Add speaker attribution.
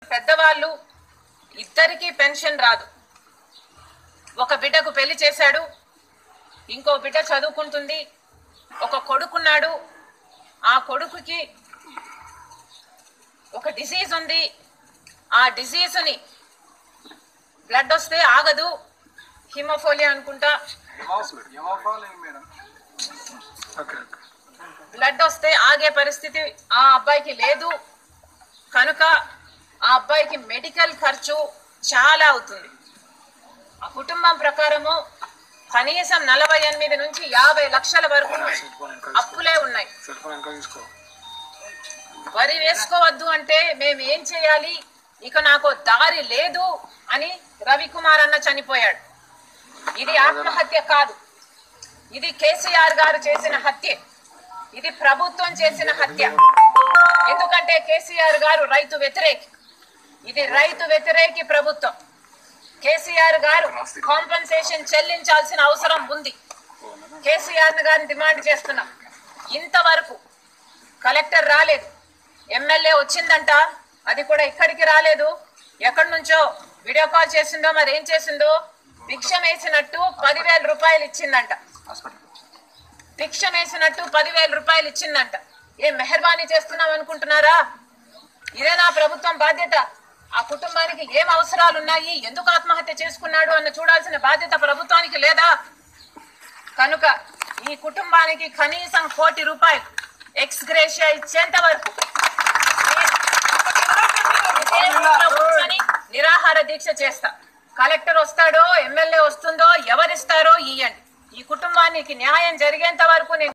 Speaker 1: పెద్దవాళ్ళు ఇద్దరికీ పెన్షన్ రాదు ఒక బిడ్డకు పెళ్లి చేశాడు ఇంకో బిడ్డ చదువుకుంటుంది ఒక కొడుకున్నాడు ఆ కొడుకుకి ఒక డిసీజ్ ఉంది ఆ డిసీజ్ని బ్లడ్ వస్తే ఆగదు హిమోఫోలియా అనుకుంటా
Speaker 2: మేడం
Speaker 3: ఓకే ఓకే
Speaker 1: బ్లడ్ వస్తే ఆగే పరిస్థితి ఆ అబ్బాయికి లేదు కనుక ఆ అబ్బాయికి మెడికల్ ఖర్చు చాలా అవుతుంది ఆ కుటుంబం ప్రకారము కనీసం నలభై ఎనిమిది నుంచి యాభై లక్షల వరకు
Speaker 3: సెల్ ఫోన్ ఇంకా
Speaker 1: అప్పులే ఉన్నాయి
Speaker 3: సెల్ ఫోన్ ఇంకా తీసుకో
Speaker 1: వరి వేసుకోవద్దు అంటే మేము ఏం చేయాలి ఇక నాకు దారి లేదు అని రవికుమార్ అన్న చనిపోయాడు ఇది ఆత్మహత్య కాదు ఇది కేసీఆర్ గారు చేసిన హత్య ఇది ప్రభుత్వం చేసిన హత్య ఎందుకంటే కేసీఆర్ గారు రైతు వ్యతిరేకి ఇది రైతు వ్యతిరేకి ప్రభుత్వం కేసీఆర్ గారు కాంపెన్సేషన్ చెల్లించాల్సిన అవసరం ఉంది కేసీఆర్ గారిని డిమాండ్ చేస్తున్నాం ఇంతవరకు కలెక్టర్ రాలేదు ఎమ్మెల్యే వచ్చిందంట అది కూడా ఇక్కడికి రాలేదు ఎక్కడి నుంచో వీడియో కాల్ చేసిందో మరి ఏం చేసిందో భిక్షం వేసినట్టు పదివేల రూపాయలు ఇచ్చిందంట భిక్షం వేసినట్టు పదివేల రూపాయలు ఇచ్చిందంట ఏం మెహర్బానీ చేస్తున్నాం అనుకుంటున్నారా ఇదే నా ప్రభుత్వం బాధ్యత ఆ కుటుంబానికి ఏం అవసరాలు ఉన్నాయి ఎందుకు ఆత్మహత్య చేసుకున్నాడు అన్న చూడాల్సిన బాధ్యత ప్రభుత్వానికి లేదా కనుక ఈ కుటుంబానికి కనీసం కోటి రూపాయలు ఎక్స్ గ్రేషియా ఇచ్చేంత వరకు ఇదే ఇంట్లో కూర్చొని నిరాహార దీక్ష చేస్తా కలెక్టర్ వస్తాడో ఎమ్మెల్యే వస్తుందో ఎవరిస్తారో ఇయ్యండి ఈ కుటుంబానికి న్యాయం జరిగేంత వరకు నేను